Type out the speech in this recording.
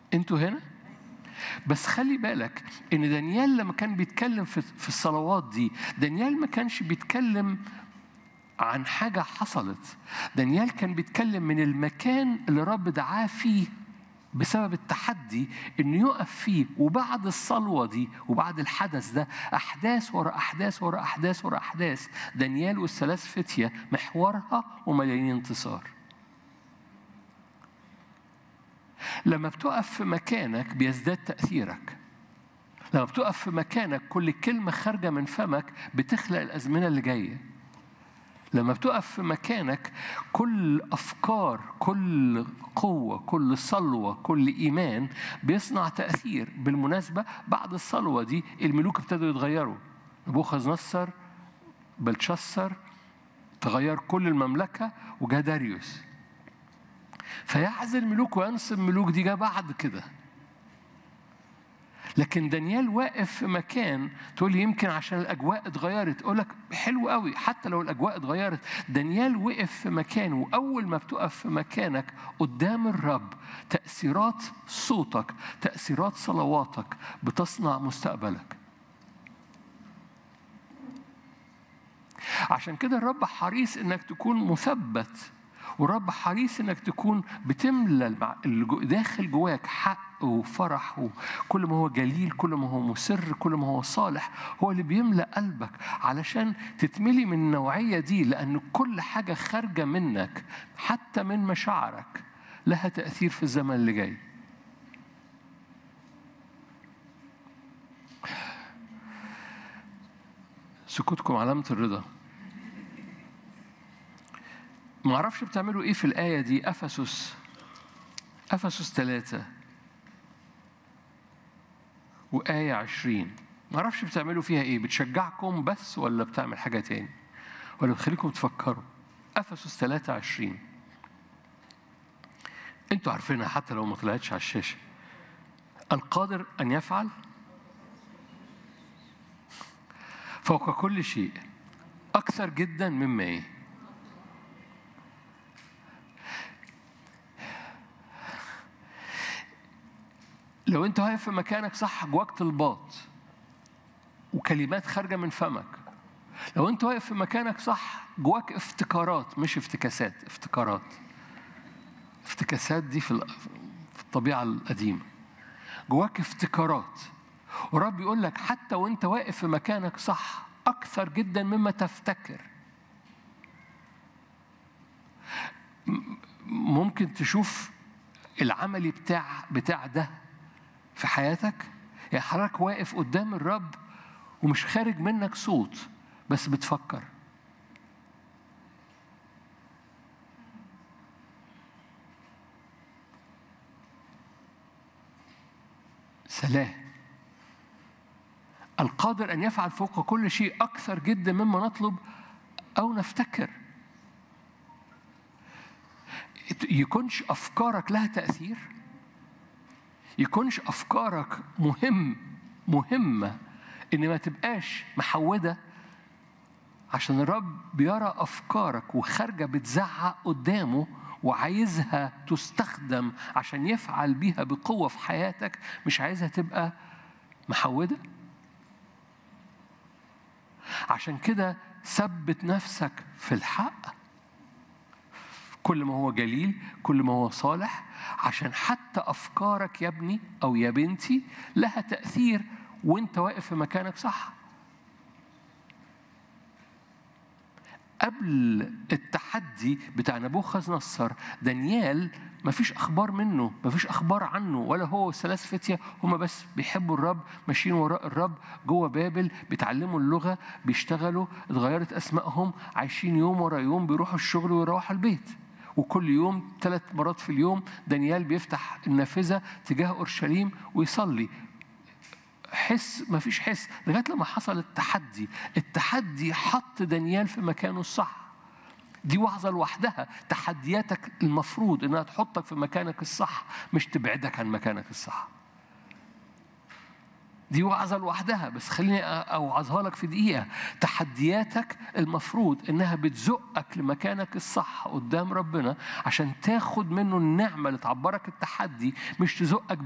انتوا هنا بس خلي بالك ان دانيال لما كان بيتكلم في في الصلوات دي دانيال ما كانش بيتكلم عن حاجة حصلت دانيال كان بيتكلم من المكان اللي رب دعاه فيه بسبب التحدي انه يقف فيه وبعد الصلوه دي وبعد الحدث ده احداث ورا احداث ورا احداث ورا احداث دانيال والثلاث فتيه محورها ومليانين انتصار لما بتقف في مكانك بيزداد تاثيرك لما بتقف في مكانك كل كلمه خارجه من فمك بتخلق الازمنه اللي جايه لما بتقف في مكانك كل افكار كل قوه كل صلوه كل ايمان بيصنع تاثير بالمناسبه بعد الصلوه دي الملوك ابتدوا يتغيروا نبوخذ نصر بلشسر تغير كل المملكه وجا داريوس فيعزل ملوك وينصب ملوك دي جا بعد كده لكن دانيال واقف في مكان تقول لي يمكن عشان الاجواء اتغيرت اقول لك حلو قوي حتى لو الاجواء اتغيرت دانيال وقف في مكانه واول ما بتقف في مكانك قدام الرب تاثيرات صوتك تاثيرات صلواتك بتصنع مستقبلك عشان كده الرب حريص انك تكون مثبت والرب حريص انك تكون بتملى داخل جواك حق وفرح وكل ما هو جليل كل ما هو مسر كل ما هو صالح هو اللي بيملى قلبك علشان تتملي من النوعيه دي لان كل حاجه خارجه منك حتى من مشاعرك لها تاثير في الزمن اللي جاي سكوتكم علامه الرضا ما اعرفش بتعملوا ايه في الآية دي أفسس أفسس ثلاثة وآية عشرين ما اعرفش بتعملوا فيها ايه بتشجعكم بس ولا بتعمل حاجة تاني ولا بتخليكم تفكروا أفسس ثلاثة عشرين انتوا عارفينها حتى لو ما طلعتش على الشاشة القادر أن يفعل فوق كل شيء أكثر جدا مما إيه لو انت واقف في مكانك صح جواك طلبات وكلمات خارجه من فمك لو انت واقف في مكانك صح جواك افتكارات مش افتكاسات افتكارات افتكاسات دي في في الطبيعه القديمه جواك افتكارات ورب يقول لك حتى وانت واقف في مكانك صح اكثر جدا مما تفتكر ممكن تشوف العملي بتاع بتاع ده في حياتك يعني حضرتك واقف قدام الرب ومش خارج منك صوت بس بتفكر سلام القادر ان يفعل فوق كل شيء اكثر جدا مما نطلب او نفتكر يكونش افكارك لها تاثير يكونش افكارك مهم مهمه ان ما تبقاش محوده عشان الرب بيرى افكارك وخارجه بتزعق قدامه وعايزها تستخدم عشان يفعل بيها بقوه في حياتك مش عايزها تبقى محوده عشان كده ثبت نفسك في الحق كل ما هو جليل كل ما هو صالح عشان حتى افكارك يا ابني او يا بنتي لها تاثير وانت واقف في مكانك صح قبل التحدي بتاع نبوخذ نصر دانيال ما فيش اخبار منه ما فيش اخبار عنه ولا هو والثلاث فتيه هم بس بيحبوا الرب ماشيين وراء الرب جوه بابل بيتعلموا اللغه بيشتغلوا اتغيرت اسمائهم عايشين يوم ورا يوم بيروحوا الشغل ويروحوا البيت وكل يوم ثلاث مرات في اليوم دانيال بيفتح النافذه تجاه اورشليم ويصلي حس ما فيش حس لغايه لما حصل التحدي التحدي حط دانيال في مكانه الصح دي وعظة لوحدها تحدياتك المفروض انها تحطك في مكانك الصح مش تبعدك عن مكانك الصح دي وعظة لوحدها بس خليني أوعظها لك في دقيقة تحدياتك المفروض إنها بتزقك لمكانك الصح قدام ربنا عشان تاخد منه النعمة اللي تعبرك التحدي مش تزقك